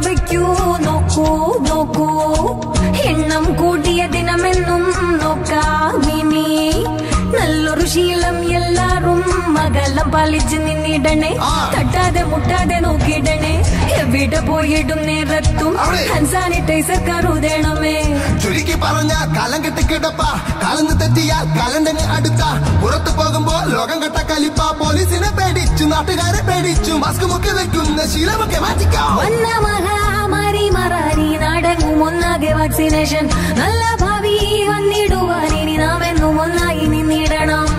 വെക്കൂ നോക്കൂ നോക്കൂ എണ്ണം കൂടിയ ദിനമെന്നും നോക്കാമിനി നല്ലൊരു ശീലം എല്ലാരും മകലം പാലിച്ച് നിന്നിടണേ തട്ടാതെ മുട്ടാതെ നോക്കിയിടണേ എവിടെ പോയിടും നേരത്തും അവിടെ. ഹാൻഡ് സാനിറ്റൈസർ കരുതണമേ ചുരുക്കി പറഞ്ഞ കാലം കെട്ടി കിടപ്പ കാലന്ന് തെറ്റിയാൽ കാലണ്ടന് അടുത്ത പുറത്തു പോകുമ്പോ ലോകം കെട്ട കലിപ്പ പോലീസിനെ പേടിച്ചു നാട്ടുകാരെ പേടിച്ചു മാസ്ക് മുക്കി വെക്കുന്ന ശീലമൊക്കെ മാറ്റിക്കാം വന്ന മഹാമാരി മറാരി നാടെങ്ങും ഒന്നാകെ വാക്സിനേഷൻ നല്ല ഭാവി വന്നിടുവാൻ ഇനി നാം എന്നും ഒന്നായി നിന്നിടണം